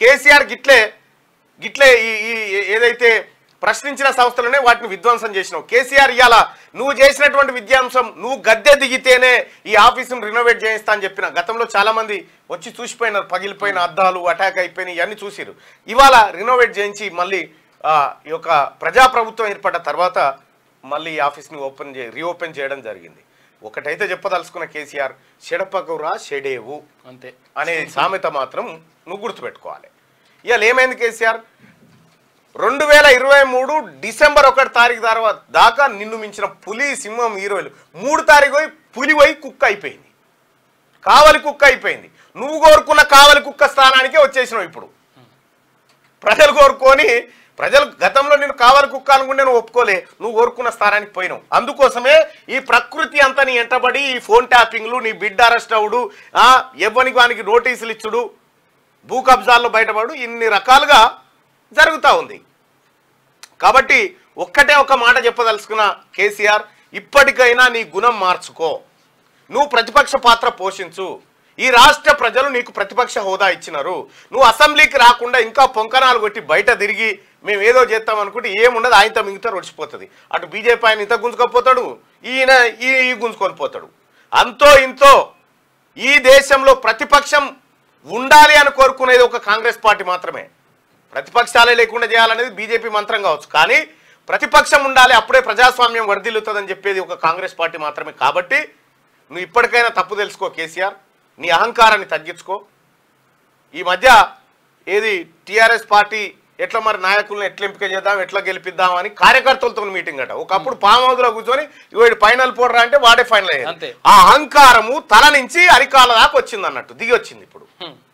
కేసీఆర్ గిట్లే గిట్లే ఈ ఈ ఏదైతే ప్రశ్నించిన సంస్థలనే వాటిని విధ్వంసం చేసినావు కేసీఆర్ ఇవాళ నువ్వు చేసినటువంటి విద్యాంశం నువ్వు గద్దె దిగితేనే ఈ ఆఫీసును రినోవేట్ చేయిస్తా అని చెప్పిన గతంలో చాలా మంది వచ్చి చూసిపోయినారు పగిలిపోయిన అద్దాలు అటాక్ అయిపోయినాయి ఇవన్నీ చూసిరు ఇవాళ రినోవేట్ చేయించి మళ్ళీ ఆ, ఈ యొక్క ప్రజాప్రభుత్వం ఏర్పడ్డ తర్వాత మళ్ళీ ఈ ఆఫీస్ని ఓపెన్ చే రీఓపెన్ చేయడం జరిగింది ఒకటైతే చెప్పదలుచుకున్న కేసీఆర్ చెడపకురా చెడేవు అంతే అనే సామెత మాత్రం నువ్వు గుర్తుపెట్టుకోవాలి ఇవాళ ఏమైంది కేసీఆర్ రెండు వేల ఇరవై మూడు డిసెంబర్ ఒకటి తారీఖు తర్వాత దాకా నిన్ను మించిన పులి సింహం హీరోలు మూడు తారీఖు పోయి పులి పోయి కుక్క అయిపోయింది కావలి కుక్క అయిపోయింది నువ్వు కోరుకున్న కావలి కుక్క స్థానానికే వచ్చేసినావు ఇప్పుడు ప్రజలు కోరుకొని ప్రజలు గతంలో నేను కావాలి కుక్క అనుకుంటే నువ్వు ఒప్పుకోలే నువ్వు కోరుకున్న స్థానానికి పోయినావు అందుకోసమే ఈ ప్రకృతి అంతా నీ ఎంటబడి ఈ ఫోన్ ట్యాపింగ్లు నీ బిడ్ అరెస్ట్ అవుడు ఆ, ఎవ్వనికి వానికి నోటీసులు ఇచ్చుడు భూ కబ్జాల్లో బయటపడు ఇన్ని రకాలుగా జరుగుతూ ఉంది కాబట్టి ఒక్కటే ఒక మాట చెప్పదలుచుకున్న కేసీఆర్ ఇప్పటికైనా నీ గుణం మార్చుకో నువ్వు ప్రతిపక్ష పాత్ర పోషించు ఈ రాష్ట్ర ప్రజలు నీకు ప్రతిపక్ష హోదా ఇచ్చినారు నువ్వు అసెంబ్లీకి రాకుండా ఇంకా పొంకనాలు కొట్టి బయట తిరిగి మేము ఏదో చేస్తాం అనుకుంటే ఏముండదు ఆయనతో మిగతా ఒడిచిపోతుంది అటు బీజేపీ ఆయన ఇంత గుంజుకపోతాడు ఈయన ఈ ఈ గుంజుకొని పోతాడు అంతో ఇంతో ఈ దేశంలో ప్రతిపక్షం ఉండాలి అని కోరుకునేది ఒక కాంగ్రెస్ పార్టీ మాత్రమే ప్రతిపక్షాలే లేకుండా చేయాలనేది బీజేపీ మంత్రం కావచ్చు కానీ ప్రతిపక్షం ఉండాలి అప్పుడే ప్రజాస్వామ్యం వర్ధిల్లుతుందని చెప్పేది ఒక కాంగ్రెస్ పార్టీ మాత్రమే కాబట్టి నువ్వు ఇప్పటికైనా తప్పు తెలుసుకో కేసీఆర్ నీ అహంకారాన్ని తగ్గించుకో ఈ మధ్య ఏది టీఆర్ఎస్ పార్టీ ఎట్లా మరి నాయకులను ఎట్లా ఎంపిక చేద్దాం ఎట్లా గెలిపిద్దాం అని కార్యకర్తలతో మీటింగ్ అట ఒకప్పుడు ఫామ్ హౌస్ లో కూర్చొని వీడు ఫైనల్ పోడరా అంటే వాడే ఫైనల్ అంతే. అయ్యాడు ఆ అహంకారము తల నుంచి అరికాల దాకా వచ్చింది అన్నట్టు దిగి వచ్చింది ఇప్పుడు హ్మ్.